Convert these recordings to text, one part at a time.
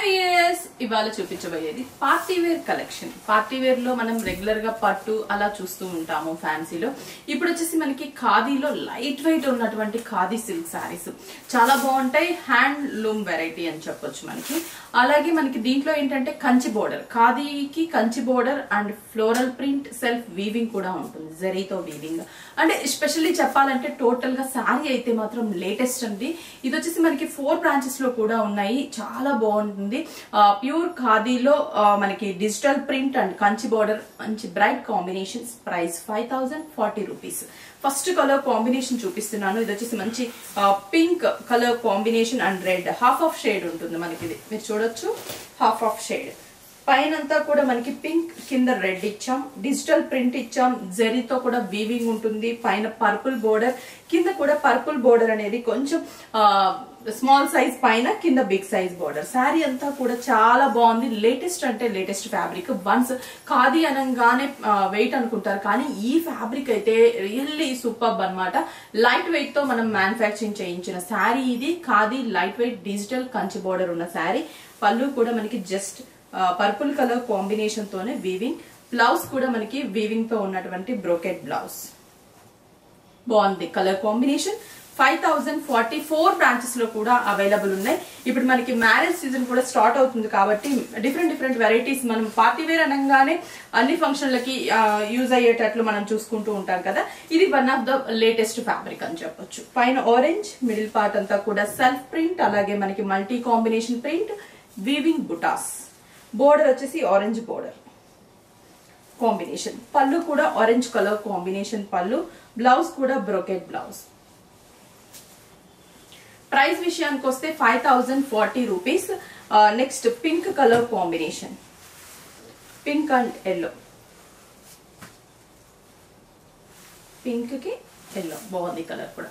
weirs ఇవాళ చూపించబోయేది party wear collection party wear లో మనం రెగ్యులర్ గా పట్టు అలా చూస్తూ ఉంటాము ఫ్యాన్సీలో ఇప్పుడు వచ్చేసి మనకి ఖాదీలో లైట్ వెయిట్ ఉన్నటువంటి ఖాదీ సిల్క్ శారీస్ చాలా బాగుంటాయి హ్యాండ్ లూమ్ వెరైటీ అని చెప్పొచ్చు మనకి అలాగే మనకి దీంట్లో ఏంటంటే కంచి బోర్డర్ ఖాదీకి Kanchi border and floral print self weaving కూడా ఉంటుంది జరీతో వీవింగ్ అంటే ఎస్పెషల్లీ చెప్పాలంటే టోటల్ గా శారీ అయితే మాత్రం లేటెస్ట్ అండి ఇది వచ్చేసి మనకి ఫోర్ బ్రాంచెస్ లో కూడా ఉన్నాయి చాలా బాగుంటుంది ప్యూర్ ఖాదీలో ఆ, మనకి digital print and Kanchi border మంచి bright combinations price five thousand forty rupees first colour combination చూపిస్తున్నాను ఇది వచ్చేసి మంచి pink colour combination and red half of shade ఉంటుంది మనకి ఇది మీరు చూడొచ్చు హాఫ్ ఆఫ్ షేడ్ పైనంతా కూడా మనకి పింక్ కింద రెడ్ ఇచ్చాం డిజిటల్ ప్రింట్ ఇచ్చాం జరీతో కూడా వీవింగ్ ఉంటుంది పైన పర్పుల్ బోర్డర్ కింద కూడా పర్పుల్ బోర్డర్ అనేది కొంచెం స్మాల్ సైజ్ పైన కింద బిగ్ సైజ్ బోర్డర్ శారీ అంతా కూడా చాలా బాగుంది లేటెస్ట్ అంటే లేటెస్ట్ ఫ్యాబ్రిక్ వన్స్ ఖాదీ అనగానే వెయిట్ అనుకుంటారు కానీ ఈ ఫ్యాబ్రిక్ అయితే రియల్లీ సూపర్ అన్నమాట లైట్ వెయిట్ తో మనం మ్యానుఫ్యాక్చరింగ్ చేయించిన శారీ ఇది khadi light weight digital Kanchi border ఉన్న శారీ పళ్ళు కూడా మనకి జస్ట్ పర్పుల్ కలర్ కాంబినేషన్ తోనే వీవింగ్ బ్లౌజ్ కూడా మనకి వీవింగ్ తో ఉన్నటువంటి బ్రోకెట్ బ్లౌజ్ బాగుంది colour combination five thousand forty four branches లో కూడా అవైలబుల్ ఉన్నాయి ఇప్పుడు మనకి మ్యారేజ్ సీజన్ కూడా స్టార్ట్ అవుతుంది కాబట్టి డిఫరెంట్ డిఫరెంట్ వెరైటీస్ మనం పార్టీ వేర్ అనగానే అన్ని ఫంక్షన్లకి యూజ్ అయ్యేటట్లు మనం చూసుకుంటూ ఉంటాం కదా ఇది one of the latest fabric అని చెప్పొచ్చు పైన ఆరెంజ్ మిడిల్ పార్ట్ అంతా కూడా సెల్ఫ్ ప్రింట్ అలాగే మనకి మల్టీ కాంబినేషన్ ప్రింట్ వీవింగ్ బుటాస్ బోర్డర్ వచ్చేసి ఆరెంజ్ బోర్డర్ కాంబినేషన్ పళ్ళు కూడా ఆరెంజ్ కలర్ కాంబినేషన్ పళ్ళు బ్లౌజ్ కూడా బ్రోకెట్ బ్లౌజ్ ప్రైస్ విషయానికి వస్తే five thousand forty rupees next pink colour combination pink and yellow pink కి ఎల్లో బాగుంది కలర్ కూడా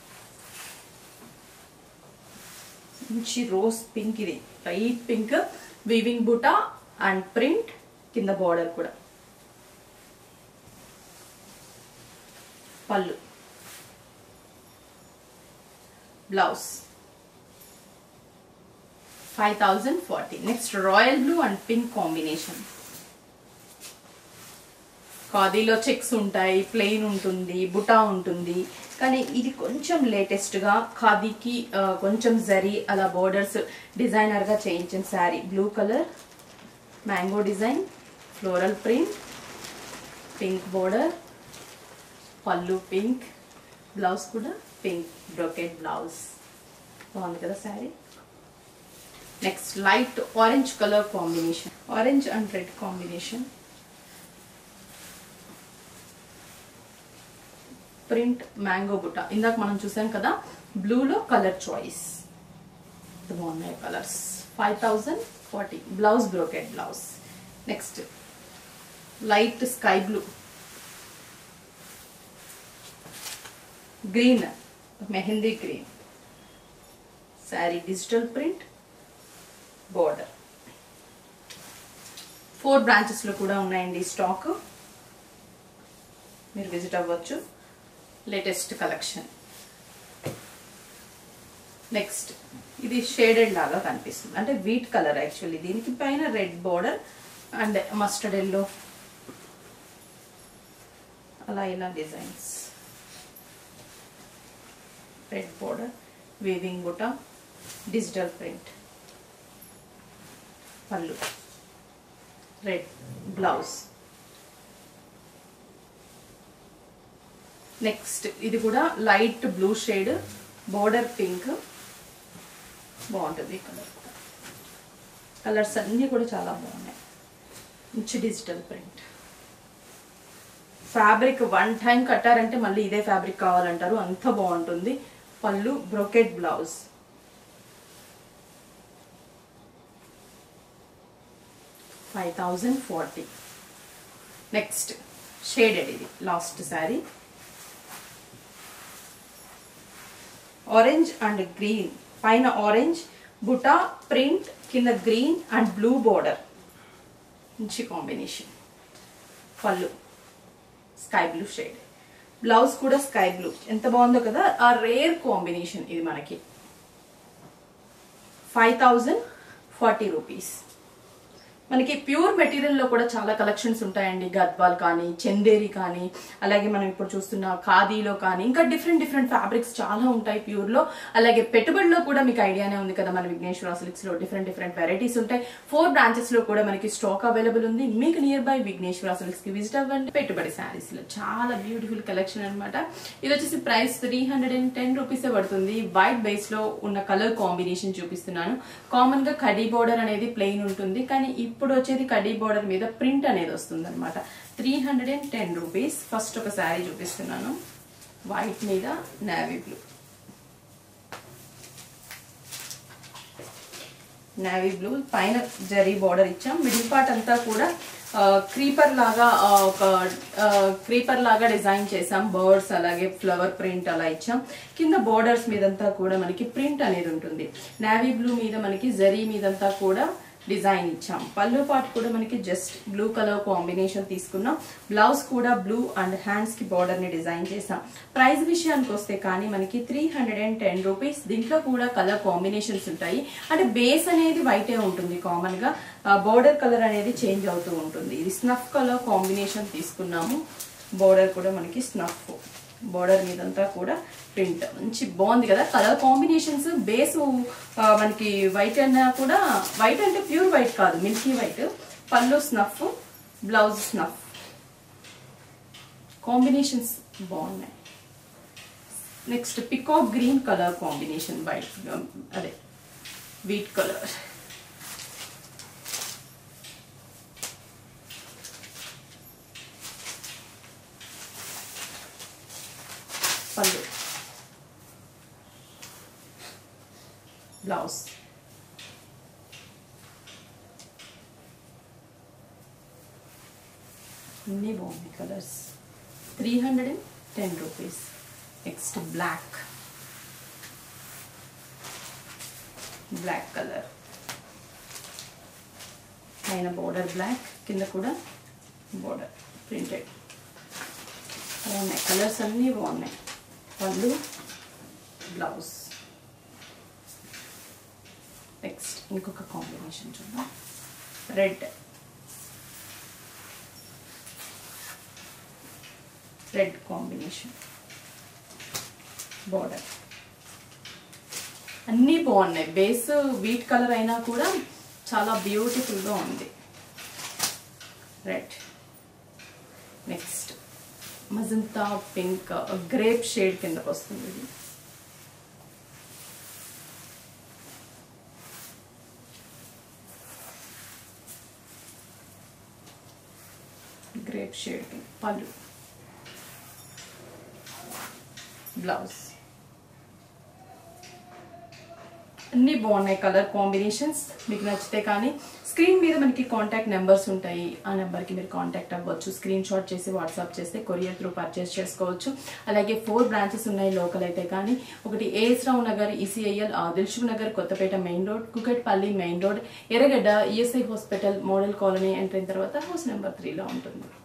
మంచి రోజ్ పింక్ ఇది లైట్ పింక్ వీవింగ్ బుటా అండ్ ప్రింట్ కింద బార్డర్ కూడా పళ్ళు blouse five thousand forty next royal blue and pink combination ఖాదీలో చెక్స్ ఉంటాయి ప్లెయిన్ ఉంటుంది బుటా ఉంటుంది కానీ ఇది కొంచెం లేటెస్ట్గా ఖాదీకి ఆ, కొంచెం జరీ అలా బోర్డర్స్ డిజైనర్గా చేయించిన sari blue colour mango design floral print pink border పళ్ళు పింక్ బ్లౌజ్ కూడా పింక్ బ్రొకెట్ బ్లౌజ్ బాగుంది కదా sari next light orange colour combination orange and red combination print mango బుట్ట ఇందాక మనం చూసాం కదా బ్లూలో కలర్ చాయిస్ బాగున్నాయి colours five thousand forty blouse brocade blouse next light sky blue green mehndi green sari digital print border four బ్రాంచెస్లో కూడా ఉన్నాయండి స్టాక్ మీరు విజిట్ అవ్వచ్చు లేటెస్ట్ కలెక్షన్ నెక్స్ట్ ఇది షేడెడ్ లాగా కనిపిస్తుంది అంటే వీట్ కలర్ యాక్చువల్లీ దీనికి పైన red border and mustard yellow అలా ఇలా డిజైన్స్ రెడ్ బోర్డర్ వీవింగ్ బుట డిజిటల్ ప్రింట్ పళ్ళు రెడ్ బ్లౌజ్ నెక్స్ట్ ఇది కూడా light blue shade border pink బాగుంటుంది కలర్ కలర్స్ అన్నీ కూడా చాలా బాగున్నాయి మంచి digital print fabric one time కట్టారంటే మళ్ళీ ఇదే ఫ్యాబ్రిక్ కావాలంటారు అంత బాగుంటుంది పళ్ళు brocade blouse five thousand forty next shaded ఇది last sari orange and green పైన ఆరెంజ్ బుటా ప్రింట్ కింద గ్రీన్ అండ్ బ్లూ బోర్డర్ మంచి కాంబినేషన్ పళ్ళు స్కై బ్లూ షేడ్ బ్లౌజ్ కూడా స్కై బ్లూ ఎంత బాగుందో కదా ఆ రేర్ కాంబినేషన్ ఇది మనకి ఫైవ్ థౌజండ్ ఫార్టీ రూపీస్ మనకి ప్యూర్ మెటీరియల్ లో కూడా చాలా కలెక్షన్స్ ఉంటాయండి గద్వాల్ కానీ చందేరి కానీ అలాగే మనం ఇప్పుడు చూస్తున్న ఖాదీలో కానీ ఇంకా డిఫరెంట్ డిఫరెంట్ ఫ్యాబ్రిక్స్ చాలా ఉంటాయి ప్యూర్ లో అలాగే పెట్టుబడిలో కూడా మీకు ఐడియానే ఉంది కదా మన విఘ్నేశ్వర సిల్క్స్ లో డిఫరెంట్ డిఫరెంట్ వెరైటీస్ ఉంటాయి ఫోర్ బ్రాంచెస్ లో కూడా మనకి స్టాక్ అవైలబుల్ ఉంది మీకు నియర్ బై విఘ్నేశ్వర సిల్క్స్ కి విజిట్ అవ్వండి పెట్టుబడి శారీస్ లో చాలా బ్యూటిఫుల్ కలెక్షన్ అన్నమాట ఇది వచ్చేసి price three hundred and ten rupees పడుతుంది వైట్ బేస్ లో ఉన్న కలర్ కాంబినేషన్ చూపిస్తున్నాను కామన్ గా కడీ బోర్డర్ అనేది ప్లెయిన్ ఉంటుంది కానీ ఇప్పుడు వచ్చేది కడీ బోర్డర్ మీద ప్రింట్ అనేది వస్తుంది అనమాట three hundred and ten rupees first ఒక శారీ చూపిస్తున్నాను వైట్ మీద నావీ బ్లూ నావీ బ్లూ పైన జరీ బార్డర్ ఇచ్చాం మిడిల్ పార్ట్ అంతా కూడా క్రీపర్ లాగా ఆ, ఒక క్రీపర్ లాగా డిజైన్ చేసాం బర్డ్స్ అలాగే ఫ్లవర్ ప్రింట్ అలా ఇచ్చాం కింద బోర్డర్స్ మీదంతా కూడా మనకి ప్రింట్ అనేది ఉంటుంది నావీ బ్లూ మీద మనకి జరీ మీదంతా కూడా డిజైన్ ఇచ్చాం పళ్ళు పాటు కూడా మనకి జస్ట్ బ్లూ కలర్ కాంబినేషన్ తీసుకున్నాం బ్లౌజ్ కూడా బ్లూ అండ్ హ్యాండ్స్ కి బార్డర్ ని డిజైన్ చేసాం ప్రైస్ విషయానికి వస్తే కానీ మనకి three hundred and ten rupees దీంట్లో కూడా కలర్ కాంబినేషన్స్ ఉంటాయి అంటే బేస్ అనేది వైటే ఉంటుంది కామన్ గా బోర్డర్ కలర్ అనేది చేంజ్ అవుతూ ఉంటుంది ఇది స్నఫ్ కలర్ కాంబినేషన్ తీసుకున్నాము బోర్డర్ కూడా మనకి స్నఫ్ బోర్డర్ మీదంతా కూడా ప్రింట్ మంచి బాగుంది కదా కలర్ కాంబినేషన్స్ బేస్ మనకి వైట్ అన్నా కూడా వైట్ అంటే ప్యూర్ వైట్ కాదు మిల్కీ వైట్ పళ్ళు స్నఫ్ బ్లౌజ్ స్నఫ్ కాంబినేషన్స్ బాగున్నాయి next peacock green colour combination white అదే వీట్ కలర్ పళ్ళు బ్లౌజ్ అన్నీ బాగున్నాయి colours three hundred and ten rupees next black black colour పైన బోర్డర్ బ్లాక్ కింద కూడా బోర్డర్ ప్రింటెడ్ బాగున్నాయి కలర్స్ అన్నీ బాగున్నాయి పళ్ళు బ్లౌజ్ నెక్స్ట్ ఇంకొక కాంబినేషన్ చూద్దాం రెడ్ రెడ్ కాంబినేషన్ బార్డర్ అన్నీ బాగున్నాయి బేస్ వీట్ కలర్ అయినా కూడా చాలా బ్యూటిఫుల్గా ఉంది red next magenta pink grape shade కిందకు వస్తుంది ఇది గ్రేప్ షేడ్ కింద పళ్ళు బ్లౌజ్ అన్నీ బాగున్నాయి కలర్ కాంబినేషన్స్ మీకు నచ్చితే కానీ స్క్రీన్ మీద మనకి కాంటాక్ట్ నెంబర్స్ ఉంటాయి ఆ నెంబర్కి మీరు కాంటాక్ట్ అవ్వచ్చు స్క్రీన్ షాట్ చేసి వాట్సాప్ చేస్తే కొరియర్ త్రూ పర్చేస్ చేసుకోవచ్చు అలాగే ఫోర్ బ్రాంచెస్ ఉన్నాయి లోకల్ అయితే కానీ ఒకటి A S Rao Nagar ECIL Dilsukh Nagar Kothapet main road Kukatpally main road Erragadda ESI hospital model colony enter అయిన తర్వాత హౌస్ నెంబర్ త్రీలో ఉంటుంది